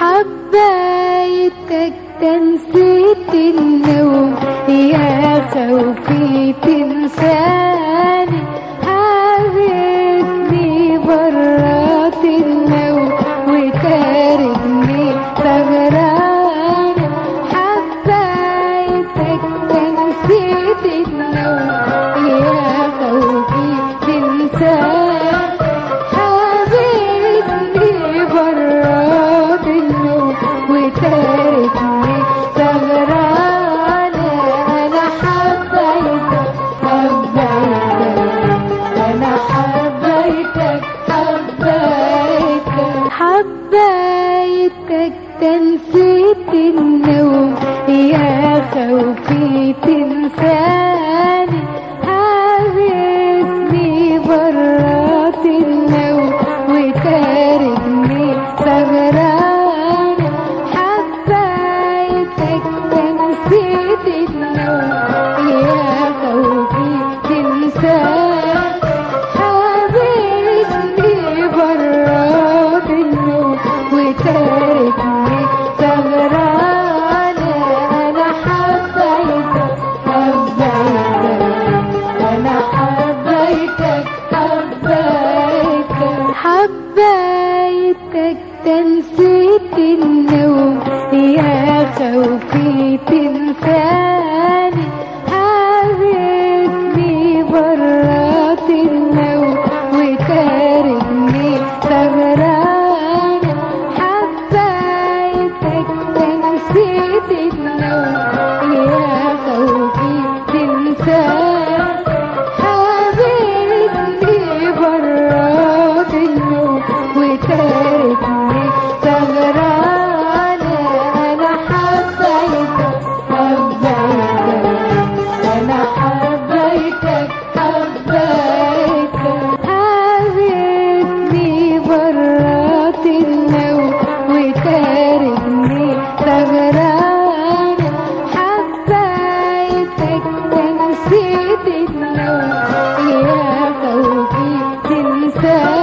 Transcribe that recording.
حبيتك تنسيت النوم يا خوفي تنساني حبيبني برات النوم وتاركني سهرانة حبيتك تنسيت النوم يا خوفي تنساني حبيبني برات النوم وتاركني سهرانة أنا حبيتك حبيتك أنا حبيتك حبيتك حبيتك تنسيت النوم يا خوفي تنساني حبسني برات النوم وتاركني سهرانة حبيتك تنسيت النوم يا خوفي تنساني حبسني برات النوم وتاركني سهرانة أنا حبيتك حبيتك أنا حبيتك حبيتك حبيتك تنسيت النوم يا خوفي تنساني حبسني برات النوم وتاركني سهرانة حبيتك تنسيت النوم يا خوفي تنساني حبسني برات النوم وتاركني سهرانة أنا حبيتك حبيتك أنا حبيتك حبيتك حبسني برات النوم وتاركني سهرانة حبيتك تنسيت النوم يا خوفي تنساني